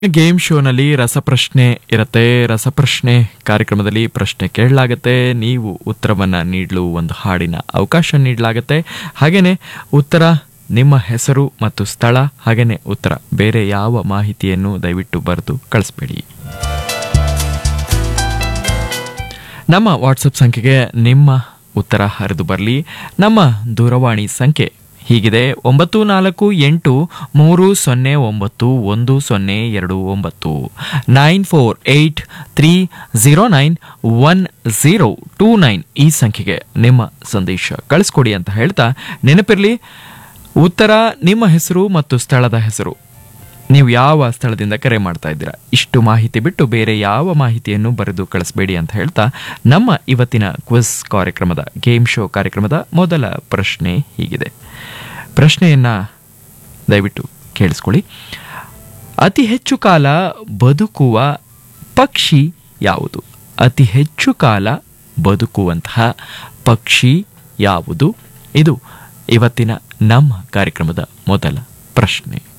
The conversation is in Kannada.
ಗೇಮ್ ಶೋನಲ್ಲಿ ರಸಪ್ರಶ್ನೆ ಇರುತ್ತೆ ರಸಪ್ರಶ್ನೆ ಕಾರ್ಯಕ್ರಮದಲ್ಲಿ ಪ್ರಶ್ನೆ ಕೇಳಲಾಗತ್ತೆ ನೀವು ಉತ್ತರವನ್ನ ನೀಡಲು ಒಂದು ಹಾಡಿನ ಅವಕಾಶ ನೀಡಲಾಗತ್ತೆ ಹಾಗೇನೆ ಉತ್ತರ ನಿಮ್ಮ ಹೆಸರು ಮತ್ತು ಸ್ಥಳ ಹಾಗೇನೆ ಉತ್ತರ ಬೇರೆ ಯಾವ ಮಾಹಿತಿಯನ್ನು ದಯವಿಟ್ಟು ಬರೆದು ಕಳಿಸ್ಬೇಡಿ ನಮ್ಮ ವಾಟ್ಸಪ್ ಸಂಖ್ಯೆಗೆ ನಿಮ್ಮ ಉತ್ತರ ಹರಿದು ಬರಲಿ ನಮ್ಮ ದೂರವಾಣಿ ಸಂಖ್ಯೆ ಹೀಗಿದೆ ಒಂಬತ್ತು ನಾಲ್ಕು ಎಂಟು ಮೂರು ಸೊನ್ನೆ ಒಂಬತ್ತು ಒಂದು ಸೊನ್ನೆ ಎರಡು ಒಂಬತ್ತು nine four eight three zero nine one zero two nine ಈ ಸಂಖ್ಯೆಗೆ ನಿಮ್ಮ ಸಂದೇಶ ಕಳಿಸ್ಕೊಡಿ ಅಂತ ಹೇಳ್ತಾ ನೆನಪಿರಲಿ ಉತ್ತರ ನಿಮ್ಮ ಹೆಸರು ಮತ್ತು ಸ್ಥಳದ ಹೆಸರು ನೀವು ಯಾವ ಸ್ಥಳದಿಂದ ಕರೆ ಮಾಡ್ತಾ ಇದ್ದೀರಾ ಇಷ್ಟು ಮಾಹಿತಿ ಬಿಟ್ಟು ಬೇರೆ ಯಾವ ಮಾಹಿತಿಯನ್ನು ಬರೆದು ಕಳಿಸ್ಬೇಡಿ ಅಂತ ಹೇಳ್ತಾ ನಮ್ಮ ಇವತ್ತಿನ ಕ್ವಿಸ್ ಕಾರ್ಯಕ್ರಮದ ಗೇಮ್ ಶೋ ಕಾರ್ಯಕ್ರಮದ ಮೊದಲ ಪ್ರಶ್ನೆ ಹೀಗಿದೆ ಪ್ರಶ್ನೆಯನ್ನ ದಯವಿಟ್ಟು ಕೇಳಿಸ್ಕೊಳ್ಳಿ ಅತಿ ಹೆಚ್ಚು ಕಾಲ ಬದುಕುವ ಪಕ್ಷಿ ಯಾವುದು ಅತಿ ಹೆಚ್ಚು ಕಾಲ ಬದುಕುವಂತಹ ಪಕ್ಷಿ ಯಾವುದು ಇದು ಇವತ್ತಿನ ನಮ್ಮ ಕಾರ್ಯಕ್ರಮದ ಮೊದಲ ಪ್ರಶ್ನೆ